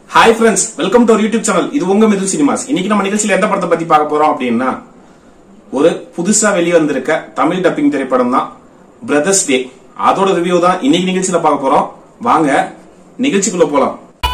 hi friends welcome to YouTube channel இது உங்க மிதுல் cinemas இன்னைக்கு நம்ம நிகழ்ச்சியில எந்த படத்தை பத்தி பார்க்க போறோம் அப்படின்னா ஒரு புதுசா வெளிவந்திருக்க தமிழ் டப்பிங் திரைப்படம் தான் பிரதர்ஸ் டே அதோட ரிவ்யூ தான் இன்னைக்கு நிகழ்ச்சியில பார்க்க போறோம் வாங்க நிகழ்ச்சிக்குள்ள போலாம்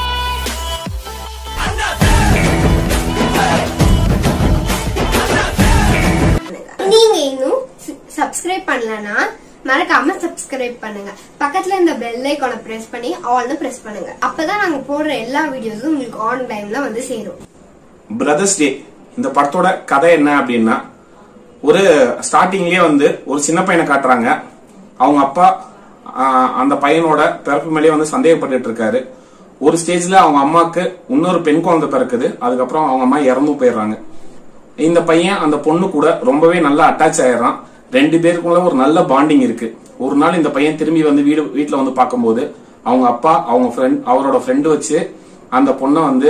நீங்க இன்னும் சப்ஸ்கிரைப் பண்ணலனா மறக்காம சப்ஸ்கிரைப் பண்ணுங்க பக்கத்துல இந்த பெல் ஐகானை பிரஸ் பண்ணி ஆல்னு பிரஸ் பண்ணுங்க அப்பதான் நாங்க போடுற எல்லா வீடியோஸும் உங்களுக்கு ஆன் டைம்ல வந்து சேரும் பிரதர்ஸ் டே இந்த படத்தோட கதை என்ன அப்படின்னா ஒரு ஸ்டார்டிங்லயே வந்து ஒரு சின்ன பையனை காட்டுறாங்க அவங்க அப்பா ஆஹ், அந்த பையனோட பிறப்பு மேலேயே வந்து சந்தேகப்பட்டுட்டு இருக்காரு ஒரு ஸ்டேஜ்ல அவங்க அம்மாக்கு இன்னொரு பெண் குழந்தை பிறக்குது அதுக்கப்புறம் அவங்க அம்மா இறந்து போயிடுறாங்க இந்த பையன் அந்த பொண்ணு கூட ரொம்பவே நல்லா அட்டாச் ஆயிடுறான் ரெண்டு பேருக்குள்ள ஒரு நல்ல பாண்டிங் இருக்கு ஒரு நாள் இந்த பையன் திரும்பி வந்து வீடு வீட்டுல வந்து பார்க்கும்போது அவங்க அப்பா அவங்க ஃப்ரெண்ட் அவரோட ஃப்ரெண்டு வச்சு அந்த பொண்ணை வந்து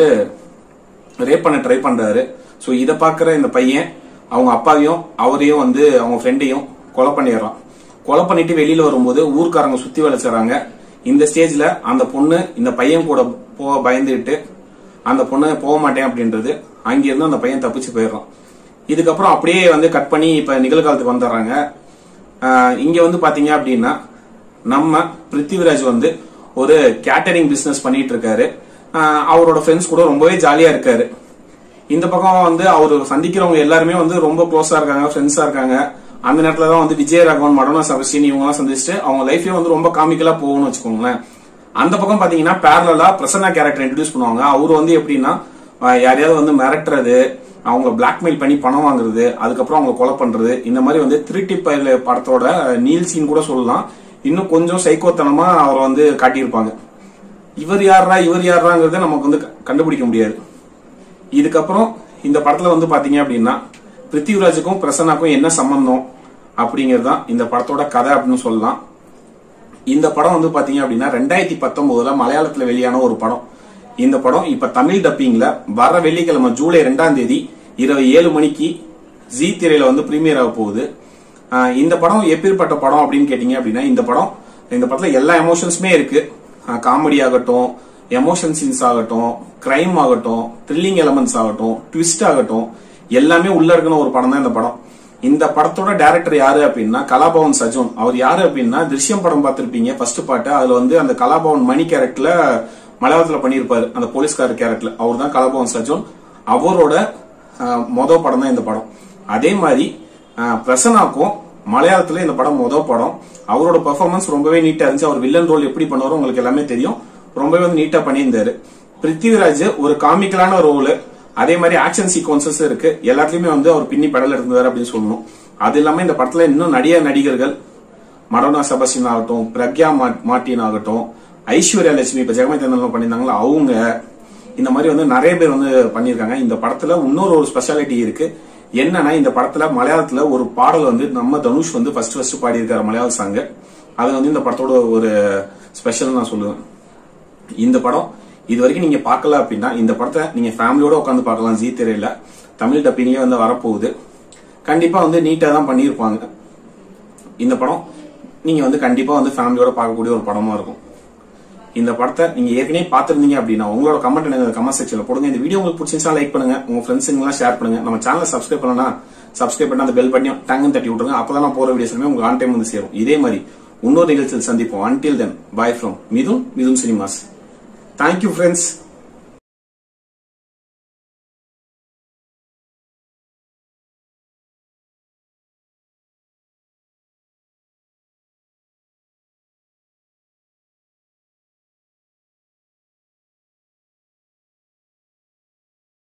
ரேப் பண்ண ட்ரை பண்றாரு சோ இத பாக்குற இந்த பையன் அவங்க அப்பாவையும் அவரையும் வந்து அவங்க ஃப்ரெண்டையும் கொலை பண்ணிடுறான் கொலை பண்ணிட்டு வெளியில வரும்போது ஊர்க்காரங்க சுத்தி வளைச்சறாங்க இந்த ஸ்டேஜ்ல அந்த பொண்ணு இந்த பையன் கூட போக பயந்துட்டு அந்த பொண்ணு போக மாட்டேன் அப்படின்றது அங்கிருந்து அந்த பையன் தப்பிச்சு போயிடுறான் இதுக்கப்புறம் அப்படியே வந்து கட் பண்ணி இப்ப நிகழ்காலத்துக்கு வந்துடுறாங்க ஆஹ் இங்க வந்து பாத்தீங்க அப்படின்னா நம்ம பிருத்திவிராஜ் வந்து ஒரு கேட்டரிங் பிசினஸ் பண்ணிட்டு இருக்காரு ஆஹ் அவரோட ஃப்ரெண்ட்ஸ் கூட ரொம்பவே ஜாலியா இருக்காரு இந்த பக்கம் வந்து அவர் சந்திக்கிறவங்க எல்லாருமே வந்து ரொம்ப க்ளோஸா இருக்காங்க ஃப்ரெண்ட்ஸா இருக்காங்க அந்த நேரத்துல தான் வந்து விஜயராகவன் மடோனா சபஸ்டின் இவங்க எல்லாம் சந்திச்சுட்டு அவங்க லைஃபே வந்து ரொம்ப காமிக்கலா போகும்னு வச்சுக்கோங்களேன் அந்த பக்கம் பாத்தீங்கன்னா பேரலா பிரசன்னா கேரக்டர் இன்ட்ரடியூஸ் பண்ணுவாங்க அவர் வந்து எப்படின்னா ஆஹ் யாரையாவது வந்து மிரட்டுறது அவங்கள பிளாக்மெயில் பண்ணி பணம் வாங்குறது அதுக்கப்புறம் அவங்க கொலை பண்றது இந்த மாதிரி வந்து திருட்டி பயில படத்தோட நீல் சீன் கூட சொல்லலாம் இன்னும் கொஞ்சம் சைக்கோத்தனமா அவரை வந்து காட்டியிருப்பாங்க இவர் யாரா இவர் யாராங்கிறத நமக்கு வந்து க- கண்டுபிடிக்க முடியாது இதுக்கப்புறம் இந்த படத்துல வந்து பாத்தீங்க அப்படின்னா பிருத்திவிராஜுக்கும் பிரசன்னாக்கும் என்ன சம்பந்தம் அப்படிங்கிறது தான் இந்த படத்தோட கதை அப்படின்னு சொல்லலாம் இந்த படம் வந்து பாத்தீங்க அப்படின்னா ரெண்டாயிரத்தி பத்தொன்பதுல மலையாளத்துல வெளியான ஒரு படம் இந்த படம் இப்ப தமிழ் டப்பிங்ல வர வெள்ளிக்கிழமை ஜூலை ரெண்டாம் தேதி இரவு ஏழு மணிக்கு ஜி திரையில வந்து பிரீமியர் ஆக போகுது ஆஹ் இந்த படம் எப்பேற்பட்ட படம் அப்படின்னு கேட்டீங்க அப்படின்னா இந்த படம் இந்த படத்துல எல்லா எமோஷன்ஸுமே இருக்கு காமெடி ஆகட்டும் எமோஷன் சீன்ஸ் ஆகட்டும் கிரைம் ஆகட்டும் த்ரில்லிங் எலமெண்ட்ஸ் ஆகட்டும் ட்விஸ்ட் ஆகட்டும் எல்லாமே உள்ள இருக்கிற ஒரு படம் தான் இந்த படம் இந்த படத்தோட டைரக்டர் யாரு அப்படின்னா கலாபவன் சஜோன் அவர் யாரு அப்படின்னா திருஷ்யம் படம் பார்த்திருப்பீங்க ஃபர்ஸ்ட் பாட்டு அதுல வந்து அந்த கலாபவன் மணி கேரக்டர்ல மலையாளத்துல பண்ணியிருப்பாரு அந்த போலீஸ்காரர் கேரக்டர்ல அவர் தான் கலாபவன் சஜோன் அவரோட ஆஹ், மொத படம் தான் இந்த படம் அதே மாதிரி ஆஹ், பிரசன்னாக்கும் மலையாளத்துல இந்த படம் மொத படம் அவரோட பெர்ஃபார்மன்ஸ் ரொம்பவே நீட்டா இருந்துச்சு அவர் வில்லன் ரோல் எப்படி பண்ணுவாரோ உங்களுக்கு எல்லாமே தெரியும் ரொம்பவே வந்து நீட்டா பண்ணியிருந்தாரு பிருத்திவிராஜ் ஒரு காமிக்கலான ரோல் அதே மாதிரி ஆக்ஷன் சீக்வன்சஸ் இருக்கு எல்லாத்துலயுமே வந்து அவர் பின்னி படல இருந்தாரு அப்படின்னு சொல்லணும் அது இல்லாம இந்த படத்துல இன்னும் நிறைய நடிகர்கள் மடோனா செபஸ்டின் ஆகட்டும் பிரக்யா மா- மார்ட்டின் ஆகட்டும் ஐஸ்வர்யா லட்சுமி இப்ப ஜெகமே தந்தனம் பண்ணியிருந்தாங்களா அவங்க இந்த மாதிரி வந்து நிறைய பேர் வந்து பண்ணியிருக்காங்க இந்த படத்துல இன்னொரு ஒரு ஸ்பெஷாலிட்டி இருக்கு என்னன்னா இந்த படத்துல மலையாளத்துல ஒரு பாடல் வந்து நம்ம தனுஷ் வந்து ஃபர்ஸ்ட் ஃபர்ஸ்ட் பாடியிருக்காரு மலையாள சாங் அது வந்து இந்த படத்தோட ஒரு ஸ்பெஷல் நான் சொல்லுவேன் இந்த படம் இது வரைக்கும் நீங்க பார்க்கல அப்படின்னா இந்த படத்தை நீங்க ஃபேமிலியோட உட்காந்து பார்க்கலாம் ஜி திரையில தமிழ் டப்பிங்லயே வந்து வரப்போகுது கண்டிப்பா வந்து நீட்டா தான் பண்ணியிருப்பாங்க இந்த படம் நீங்க வந்து கண்டிப்பா வந்து ஃபேமிலியோட பார்க்கக்கூடிய ஒரு படமா இருக்கும் இந்த படத்தை நீங்க ஏற்கனவே பார்த்திருந்தீங்க அப்படின்னா உங்களோட கமெண்ட் எனக்கு கமெண்ட் செக்ஷன்ல போடுங்க இந்த வீடியோ உங்களுக்கு பிடிச்சிருந்தா லைக் பண்ணுங்க உங்க ஃப்ரெண்ட்ஸுங்கெல்லாம் ஷேர் பண்ணுங்க நம்ம சேனலை சப்ஸ்கிரைப் பண்ணனா சப்ஸ்கிரைப் பண்ணி அந்த பெல் பட்டியும் டங்குன்னு தட்டி விட்டுருங்க அப்பதான் நான் போற வீடியோஸ் எல்லாமே உங்களுக்கு ஆன் டைம் வந்து சேரும் இதே மாதிரி இன்னொரு நிகழ்ச்சியில் சந்திப்போம் until then bye from Mithun Mithun cinemas thank you friends